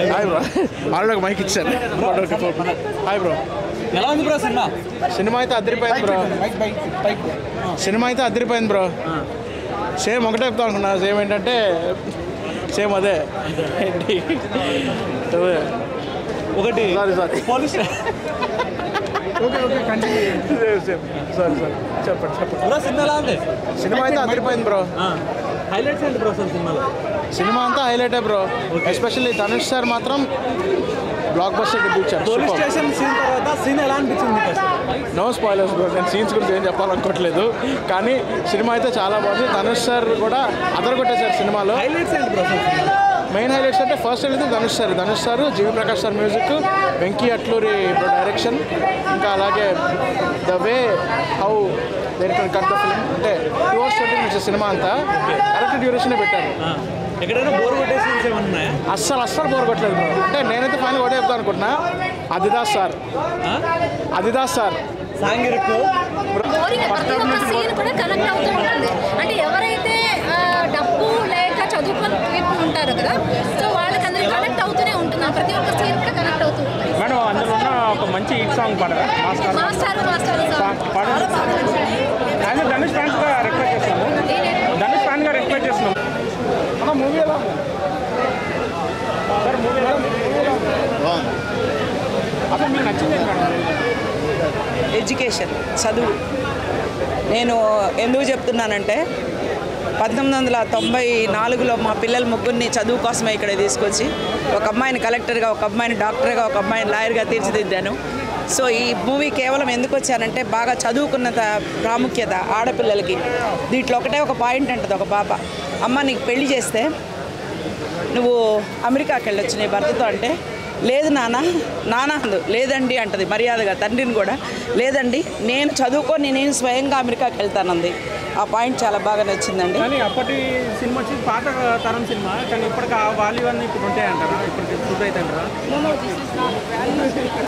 Hi bro already ఒక mike ఇచ్చాను hi bro ఎలా ఉంది బ్రో సినిమా సినిమా అయితే అదిరిపోయింది బ్రో సినిమా అయితే అదిరిపోయింది బ్రో సేమ్ ఒకటే చెప్తా అనుకున్నా సేమ్ ఏంటంటే సేమ్ అదే ఏంటి అదే. ఒకటి sorry sorry police same same sorry sorry చెప్పండి చెప్పండి బ్రో సినిమా ఎలా ఉంది సినిమా అయితే అదిరిపోయింది బ్రో హైలైట్స్ ఏంటి బ్రో అసలు సినిమాలో సినిమా అంతా హైలైటే బ్రో ఎస్పెషల్లీ ధనుష్ సార్ మాత్రం బ్లాక్ బస్టర్ పోలీస్ ఇచ్చారు స్టేషన్ సీన్ తర్వాత సీన్ ఎలా అనిపించింది మీకు అసలు నో స్పాయిలర్స్ బ్రో నేను సీన్స్ గురించి ఏం చెప్పాలనుకోవట్లేదు కానీ సినిమా అయితే చాలా బాగుంది ధనుష్ సార్ కూడా అదరగొట్టేశారు సినిమాలో హైలైట్స్ ఏంటి బ్రో అసలు సినిమాలో మెయిన్ హైలైట్స్ అంటే ఫస్ట్ అయితే Dhanush sir Dhanush sir GV Prakash sir music Venky Atluri direction ఇంకా అలాగే the way how there can cut the film అంటే two hours twenty minutes cinema అంతా కరెక్ట్ డ్యూరేషనే పెట్టారు ఆ, ఎక్కడైనా బోర్ కొట్టే సీన్స్ ఏమన్నా ఉన్నాయా అస్సలు అస్సలు బోర్ కొట్టలేదు బ్రో అంటే నేనైతే ఫైనల్ ఒకటే చెప్తాను అనుకుంటున్నా అదిదాస్ సార్ ఆ? అదిదాస్ సార్ సాంగ్ ఇరుక్కు బోరింగ్ ప్రతి ఒక్క సీన్ కూడా కనెక్ట్ అవుతూ ఉంటుంది అంటే ఎవరైతే ఆ, డబ్బు లేక చదువుకొని people ఉంటారు కదా సో వాళ్ళకి అందరికి కనెక్ట్ అవుతూనే ఉంటుంది ఆ ప్రతి ఒక్క సీన్ కూడా కనెక్ట్ అవుతూ ఉంటుంది మేడం అందులో ఉన్న ఒక మంచి హిట్ సాంగ్ పాడరా మాస్టర్ మాస్టర్ మాస్టర్ పాడండి. ఆయన ధనుష్ ఫ్యాన్స్ గా రిక్వెస్ట్ చేస్తున్నాము ధనుష్ ఫ్యాన్ గా రిక్వెస్ట్ చేస్తున్నాం అన్న మూవీ ఎలా ఉంది? సార్ మూవీ ఎలా ఉంది? అసలు మీకు నచ్చింది ఏంటి మేడం ఎడ్యుకేషన్ చదువు నేను ఎందుకు చెప్తున్నానంటే పంతొమ్మిది వందల తొంభై నాలుగులో మా పిల్లల ముగ్గురిని చదువు కోసమే ఇక్కడ తీసుకొచ్చి ఒక అమ్మాయిని కలెక్టర్గా ఒక అమ్మాయిని డాక్టర్గా ఒక అమ్మాయిని లాయర్గా తీర్చిదిద్దాను సో ఈ మూవీ కేవలం ఎందుకు వచ్చానంటే బాగా చదువుకున్న త- ప్రాముఖ్యత ఆడపిల్లలకి దీంట్లో ఒకటే ఒక పాయింట్ అంటది ఒక పాప అమ్మ నీకు పెళ్లి చేస్తే నువ్వు అమెరికాకి వెళ్ళొచ్చు నీ భర్తతో అంటే లేదు నాన్న నాన్న అందు లేదండి అంటది మర్యాదగా తండ్రిని కూడా లేదండి నేను చదువుకొని నేను స్వయంగా అమెరికాకి వెళ్తానంది ఆ పాయింట్ చాలా బాగా నచ్చిందండి కానీ అప్పటి సినిమా వచ్చి పాత తరం సినిమా కానీ ఇప్పటికి ఆ వాల్యూ అన్నీ ఇప్పుడు ఉంటాయంటారా ఇప్పుడు ఇప్పుడు అయితే అంటారా